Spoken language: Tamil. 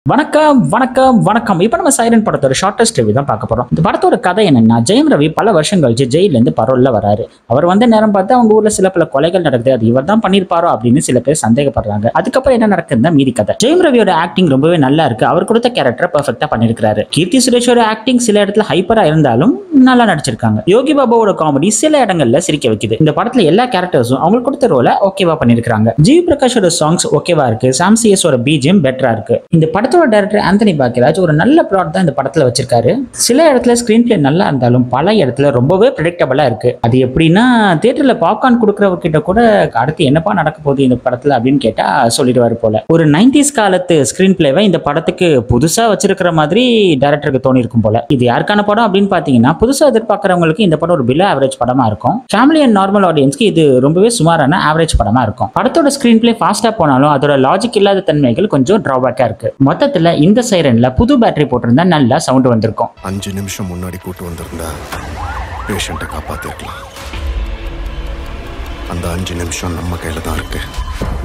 வணக்கம் வணக்கம் வணக்கம் இப்போ நம்ம சைரன் படத்தோட ஷார்டஸ்ட் ரிவ்யூ தான் பார்க்க போறோம் இந்த படத்தோட கதை என்னன்னா ஜெயம் ரவி பல வருஷம் கழிச்சு ஜெயில இருந்து பரோல்ல வராரு அவர் வந்த நேரம் பார்த்து அவங்க ஊர்ல சில பல கொலைகள் நடக்குது அது இவர் தான் பண்ணிருப்பாரோ அப்படின்னு சில பேர் சந்தேகப்படுறாங்க அதுக்கப்புறம் என்ன நடக்குதுன்னு மீதி கதை ஜெயம் ரவியோட ஆக்டிங் ரொம்பவே நல்லா இருக்கு அவர் கொடுத்த கேரக்டரை பெர்ஃபெக்டா பண்ணிருக்காரு கீர்த்தி சுரேஷோட ஆக்டிங் சில இடத்துல ஹைப்பரா இருந்தாலும் நல்லா நடிச்சிருக்காங்க யோகி பாபாவோட காமெடி சில இடங்கள்ல சிரிக்க வைக்குது இந்த படத்துல எல்லா கேரக்டர்ஸும் அவங்களுக்கு கொடுத்த ரோல ஓகேவா பண்ணிருக்காங்க ஜிவி பிரகாஷோட சாங்ஸ் ஓகேவா இருக்கு சாம் சிஎஸோட பிஜிஎம் பெட்டரா இருக்கு இந்த படத்தோட டைரக்டர் ஆந்தனி பாக்கியராஜ் ஒரு நல்ல பிளாட் தான் இந்த படத்துல வச்சிருக்காரு சில இடத்துல ஸ்கிரீன் பிளே நல்லா இருந்தாலும் பல இடத்துல ரொம்பவே ப்ரெடிக்டபிளா இருக்கு அது எப்படின்னா தியேட்டர்ல பாப்கார்ன் கொடுக்குறவர்கிட்ட கூட அடுத்து என்னப்பா நடக்க போகுது இந்த படத்துல அப்படின்னு கேட்டா சொல்லிடுவாரு போல ஒரு நைன்டிஸ் காலத்து ஸ்கிரீன் பிளேவை இந்த படத்துக்கு புதுசா வச்சிருக்கிற மாதிரி டைரக்டருக்கு தோணி இருக்கும் போல இது யாருக்கான படம் அப்படின்னு பாத்தீங்கன்னா புதுசா எதிர்பார்க்கறவங்களுக்கு இந்த படம் ஒரு பிலோ ஆவரேஜ் படமா இருக்கும் ஃபேமிலி அண்ட் நார்மல் ஆடியன்ஸ்க்கு இது ரொம்பவே சுமாரான ஆவரேஜ் படமா இருக்கும் படத்தோட ஸ்கிரீன் பிளே ஃபாஸ்டா போனாலும் அதோட லாஜிக் இல்லாத தன்மைகள் கொஞ்சம் டிராபேக்கா இருக்கு மொத்தத்துல இந்த சைரன்ல புது பேட்டரி போட்டிருந்தா நல்லா சவுண்ட் வந்திருக்கும் அஞ்சு நிமிஷம் முன்னாடி கூட்டு வந்திருந்தா பேஷண்ட்டை காப்பாத்திருக்கலாம் அந்த அஞ்சு நிமிஷம் நம்ம கையில தான் இருக்கு